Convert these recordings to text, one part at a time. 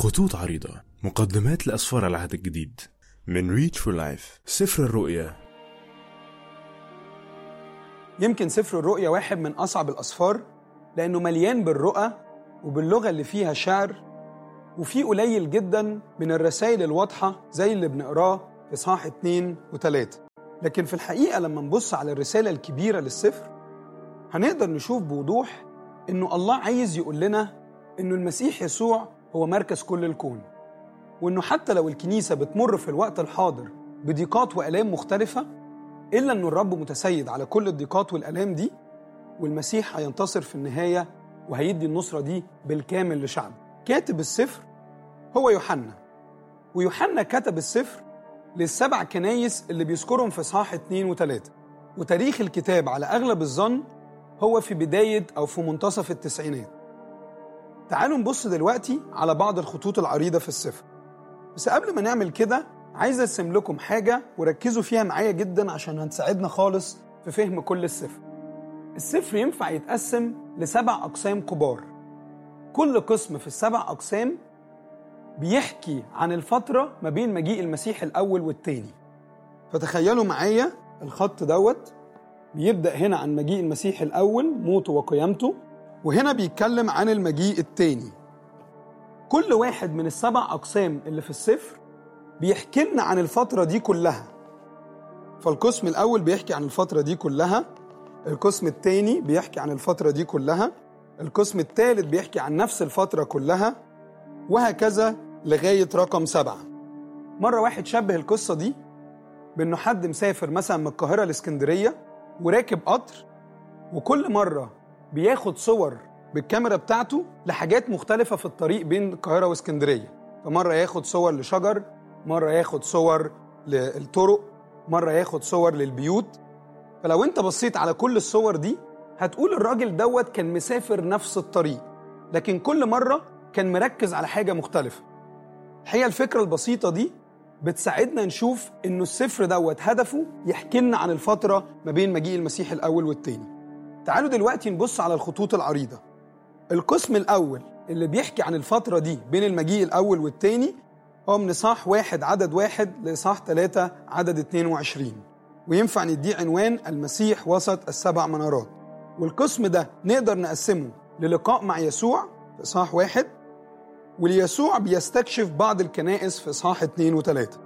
خطوط عريضة مقدمات لأسفار العهد الجديد من ريتش فور لايف سفر الرؤيا يمكن سفر الرؤيا واحد من أصعب الأسفار لأنه مليان بالرؤى وباللغة اللي فيها شعر وفي قليل جدا من الرسائل الواضحة زي اللي بنقراه في صح اتنين وتلاتة لكن في الحقيقة لما نبص على الرسالة الكبيرة للسفر هنقدر نشوف بوضوح إنه الله عايز يقول لنا إنه المسيح يسوع هو مركز كل الكون وإنه حتى لو الكنيسة بتمر في الوقت الحاضر بضيقات وآلام مختلفة إلا إنه الرب متسيد على كل الضيقات والآلام دي والمسيح هينتصر في النهاية وهيدي النصرة دي بالكامل لشعبه كاتب السفر هو يوحنا ويوحنا كتب السفر للسبع كنايس اللي بيذكرهم في صحاح اتنين وتلاتة وتاريخ الكتاب على أغلب الظن هو في بداية أو في منتصف التسعينات تعالوا نبص دلوقتي على بعض الخطوط العريضة في السفر بس قبل ما نعمل كده عايز أرسم لكم حاجة وركزوا فيها معايا جدا عشان هتساعدنا خالص في فهم كل السفر السفر ينفع يتقسم لسبع أقسام كبار كل قسم في السبع أقسام بيحكي عن الفترة ما بين مجيء المسيح الأول والتاني فتخيلوا معايا الخط دوت بيبدأ هنا عن مجيء المسيح الأول موته وقيامته وهنا بيتكلم عن المجيء التاني كل واحد من السبع أقسام اللي في السفر بيحكي لنا عن الفترة دي كلها فالقسم الأول بيحكي عن الفترة دي كلها القسم الثاني بيحكي عن الفترة دي كلها القسم الثالث بيحكي عن نفس الفترة كلها وهكذا لغاية رقم سبعة مرة واحد شبه القصة دي بأنه حد مسافر مثلا من القاهرة لإسكندرية وراكب قطر وكل مرة بياخد صور بالكاميرا بتاعته لحاجات مختلفة في الطريق بين القاهرة واسكندرية فمرة ياخد صور لشجر مرة ياخد صور للطرق مرة ياخد صور للبيوت فلو انت بصيت على كل الصور دي هتقول الراجل دوت كان مسافر نفس الطريق لكن كل مرة كان مركز على حاجة مختلفة الحقيقة الفكرة البسيطة دي بتساعدنا نشوف انه السفر دوت هدفه يحكي لنا عن الفترة ما بين مجيء المسيح الأول والتاني تعالوا دلوقتي نبص على الخطوط العريضة القسم الأول اللي بيحكي عن الفترة دي بين المجيء الأول والتاني هو من إصحاح واحد عدد واحد لإصحاح ثلاثة عدد 22 وينفع نديه عنوان المسيح وسط السبع منارات والقسم ده نقدر نقسمه للقاء مع يسوع في إصحاح واحد وليسوع بيستكشف بعض الكنائس في إصحاح اتنين وتلاتة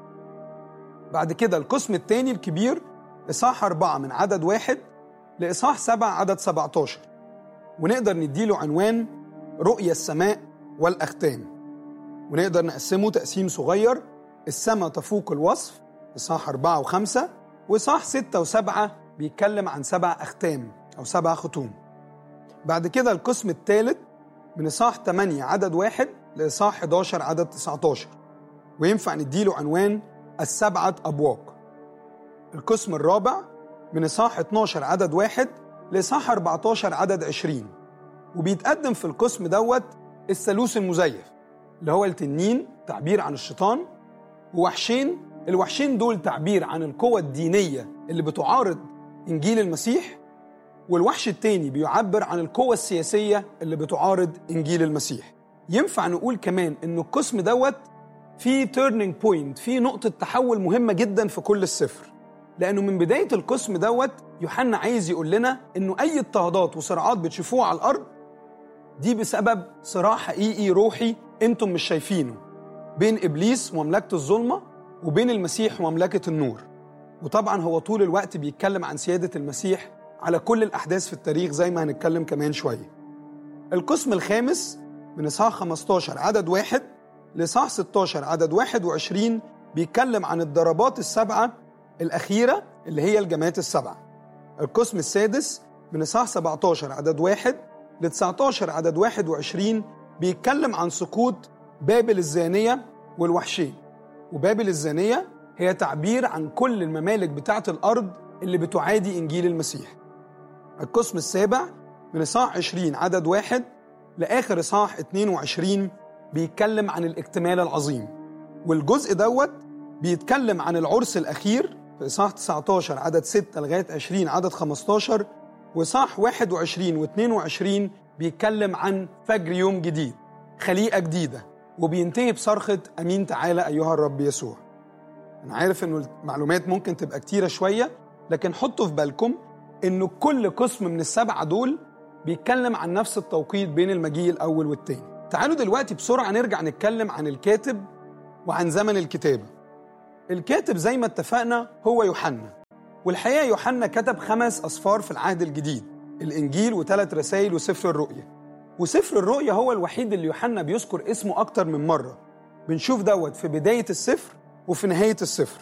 بعد كده القسم الثاني الكبير إصحاح أربعة من عدد واحد لإصحاح سبعة عدد 17 ونقدر نديله عنوان رؤية السماء والأختام ونقدر نقسمه تقسيم صغير السماء تفوق الوصف إصحاح أربعة وخمسة وإصحاح ستة وسبعة بيتكلم عن سبع أختام أو سبع ختوم بعد كده القسم الثالث من إصحاح 8 عدد واحد لإصحاح 11 عدد 19 وينفع نديله عنوان السبعة أبواق القسم الرابع من إصحاح 12 عدد واحد لإصحاح 14 عدد 20 وبيتقدم في القسم دوت الثالوث المزيف اللي هو التنين تعبير عن الشيطان ووحشين الوحشين دول تعبير عن القوة الدينية اللي بتعارض إنجيل المسيح والوحش التاني بيعبر عن القوة السياسية اللي بتعارض إنجيل المسيح ينفع نقول كمان إن القسم دوت في تيرنينج بوينت في نقطة تحول مهمة جدا في كل السفر لأنه من بداية القسم دوت يوحنا عايز يقول لنا إنه أي اضطهادات وصراعات بتشوفوها على الأرض دي بسبب صراع حقيقي روحي أنتم مش شايفينه بين إبليس ومملكة الظلمة وبين المسيح ومملكة النور وطبعا هو طول الوقت بيتكلم عن سيادة المسيح على كل الأحداث في التاريخ زي ما هنتكلم كمان شوية القسم الخامس من إصحاح 15 عدد واحد لإصحاح 16 عدد 21 بيتكلم عن الضربات السبعة الأخيرة اللي هي الجماعات السبعة القسم السادس من إصحاح 17 عدد واحد ل 19 عدد 21 بيتكلم عن سقوط بابل الزانية والوحشين وبابل الزانية هي تعبير عن كل الممالك بتاعة الأرض اللي بتعادي إنجيل المسيح القسم السابع من إصحاح 20 عدد واحد لآخر إصحاح 22 بيتكلم عن الاكتمال العظيم والجزء دوت بيتكلم عن العرس الأخير في إصحاح 19 عدد 6 لغاية 20 عدد 15 وإصحاح 21 و22 بيتكلم عن فجر يوم جديد خليقة جديدة وبينتهي بصرخة أمين تعالى أيها الرب يسوع أنا عارف إنه المعلومات ممكن تبقى كتيرة شوية لكن حطوا في بالكم إنه كل قسم من السبعة دول بيتكلم عن نفس التوقيت بين المجيء الأول والتاني تعالوا دلوقتي بسرعة نرجع نتكلم عن الكاتب وعن زمن الكتابة الكاتب زي ما اتفقنا هو يوحنا والحقيقة يوحنا كتب خمس أسفار في العهد الجديد الإنجيل وثلاث رسائل وسفر الرؤيا وسفر الرؤيا هو الوحيد اللي يوحنا بيذكر اسمه أكتر من مرة بنشوف دوت في بداية السفر وفي نهاية السفر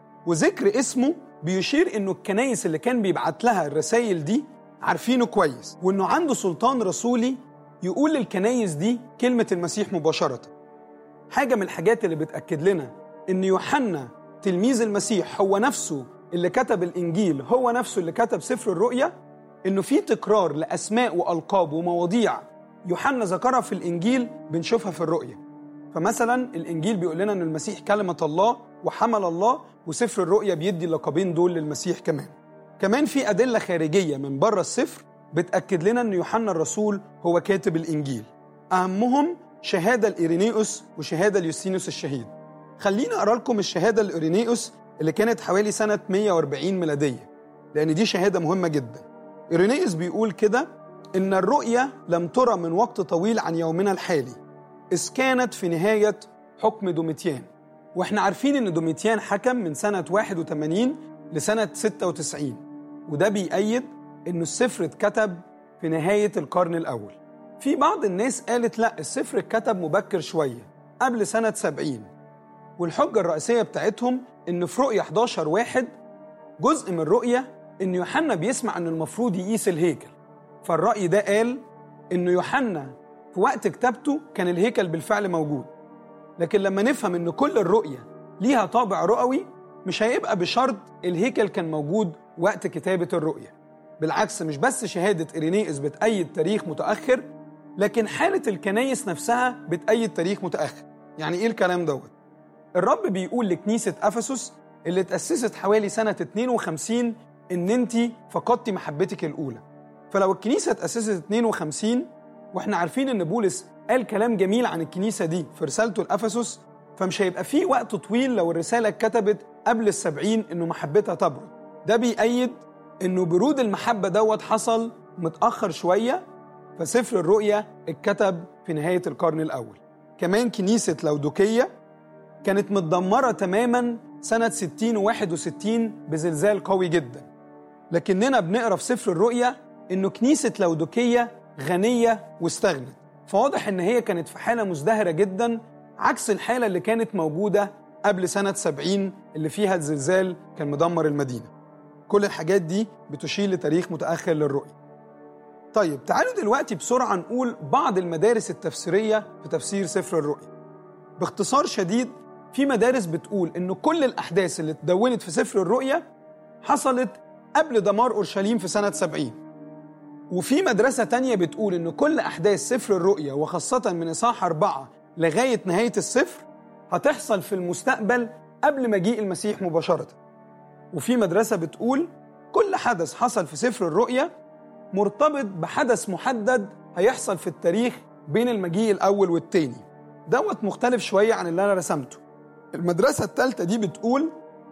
وذكر اسمه بيشير إنه الكنايس اللي كان بيبعت لها الرسائل دي عارفينه كويس وإنه عنده سلطان رسولي يقول للكنايس دي كلمة المسيح مباشرة حاجة من الحاجات اللي بتأكد لنا إن يوحنا تلميذ المسيح هو نفسه اللي كتب الإنجيل هو نفسه اللي كتب سفر الرؤيا إنه في تكرار لأسماء وألقاب ومواضيع يوحنا ذكرها في الإنجيل بنشوفها في الرؤيا فمثلا الإنجيل بيقول لنا إن المسيح كلمة الله وحمل الله وسفر الرؤيا بيدي اللقبين دول للمسيح كمان كمان في أدلة خارجية من بره السفر بتأكد لنا إن يوحنا الرسول هو كاتب الإنجيل أهمهم شهادة لإيرينيوس وشهادة ليوستينوس الشهيد خليني أقرأ لكم الشهادة لإيرينيوس اللي كانت حوالي سنة 140 ميلادية لأن دي شهادة مهمة جدا إيرينيوس بيقول كده إن الرؤية لم ترى من وقت طويل عن يومنا الحالي إذ كانت في نهاية حكم دوميتيان وإحنا عارفين إن دوميتيان حكم من سنة 81 لسنة 96 وده بيأيد إنه السفر اتكتب في نهاية القرن الأول في بعض الناس قالت لا السفر اتكتب مبكر شوية قبل سنة 70 والحجة الرئيسية بتاعتهم إن في رؤية 11 واحد جزء من الرؤية إن يوحنا بيسمع إن المفروض يقيس الهيكل فالرأي ده قال إن يوحنا في وقت كتابته كان الهيكل بالفعل موجود لكن لما نفهم إن كل الرؤية ليها طابع رؤوي مش هيبقى بشرط الهيكل كان موجود وقت كتابة الرؤية بالعكس مش بس شهادة إيرينيس بتأيد تاريخ متأخر لكن حالة الكنايس نفسها بتأيد تاريخ متأخر يعني إيه الكلام دوت؟ الرب بيقول لكنيسة أفسس اللي اتأسست حوالي سنة 52 إن أنت فقدتي محبتك الأولى فلو الكنيسة اتأسست 52 وإحنا عارفين إن بولس قال كلام جميل عن الكنيسة دي في رسالته لأفسس فمش هيبقى في وقت طويل لو الرسالة اتكتبت قبل السبعين إنه محبتها تبرد ده بيأيد إنه برود المحبة دوت حصل متأخر شوية فسفر الرؤيا اتكتب في نهاية القرن الأول كمان كنيسة لودوكية كانت متدمرة تماما سنة 60 و 61 بزلزال قوي جدا لكننا بنقرا في سفر الرؤيا انه كنيسة لودوكية غنية واستغنت فواضح ان هي كانت في حالة مزدهرة جدا عكس الحالة اللي كانت موجودة قبل سنة 70 اللي فيها الزلزال كان مدمر المدينة كل الحاجات دي بتشير لتاريخ متأخر للرؤيا طيب تعالوا دلوقتي بسرعة نقول بعض المدارس التفسيرية في تفسير سفر الرؤيا باختصار شديد في مدارس بتقول ان كل الاحداث اللي اتدونت في سفر الرؤيا حصلت قبل دمار اورشليم في سنه 70 وفي مدرسه تانية بتقول ان كل احداث سفر الرؤيا وخاصه من اصحاح أربعة لغايه نهايه السفر هتحصل في المستقبل قبل مجيء المسيح مباشره وفي مدرسه بتقول كل حدث حصل في سفر الرؤيا مرتبط بحدث محدد هيحصل في التاريخ بين المجيء الاول والتاني دوت مختلف شويه عن اللي انا رسمته المدرسة الثالثة دي بتقول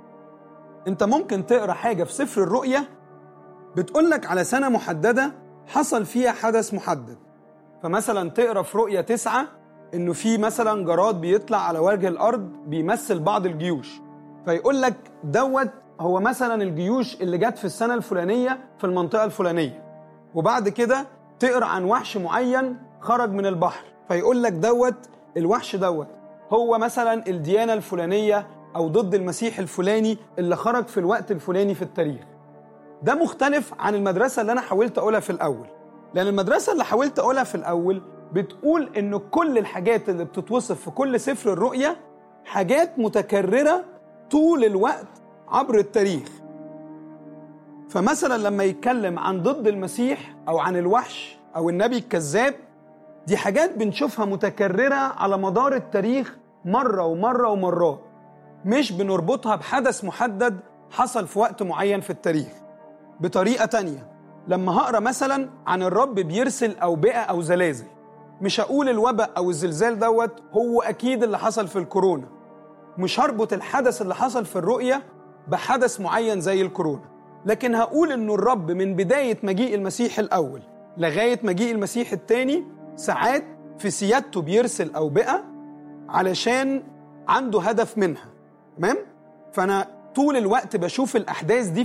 أنت ممكن تقرأ حاجة في سفر الرؤية بتقولك على سنة محددة حصل فيها حدث محدد فمثلا تقرأ في رؤية تسعة إنه في مثلا جراد بيطلع على وجه الأرض بيمثل بعض الجيوش فيقول لك دوت هو مثلا الجيوش اللي جت في السنة الفلانية في المنطقة الفلانية وبعد كده تقرأ عن وحش معين خرج من البحر فيقول لك دوت الوحش دوت هو مثلا الديانة الفلانية أو ضد المسيح الفلاني اللي خرج في الوقت الفلاني في التاريخ ده مختلف عن المدرسة اللي أنا حاولت أقولها في الأول لأن المدرسة اللي حاولت أقولها في الأول بتقول إن كل الحاجات اللي بتتوصف في كل سفر الرؤية حاجات متكررة طول الوقت عبر التاريخ فمثلا لما يتكلم عن ضد المسيح أو عن الوحش أو النبي الكذاب دي حاجات بنشوفها متكررة على مدار التاريخ مرة ومرة ومرات مش بنربطها بحدث محدد حصل في وقت معين في التاريخ بطريقة تانية لما هقرا مثلا عن الرب بيرسل أوبئة أو زلازل مش هقول الوباء او الزلزال دوت هو اكيد اللي حصل في الكورونا مش هربط الحدث اللي حصل في الرؤيه بحدث معين زي الكورونا لكن هقول انه الرب من بدايه مجيء المسيح الاول لغايه مجيء المسيح الثاني ساعات في سيادته بيرسل اوبئه علشان عنده هدف منها تمام فانا طول الوقت بشوف الاحداث دي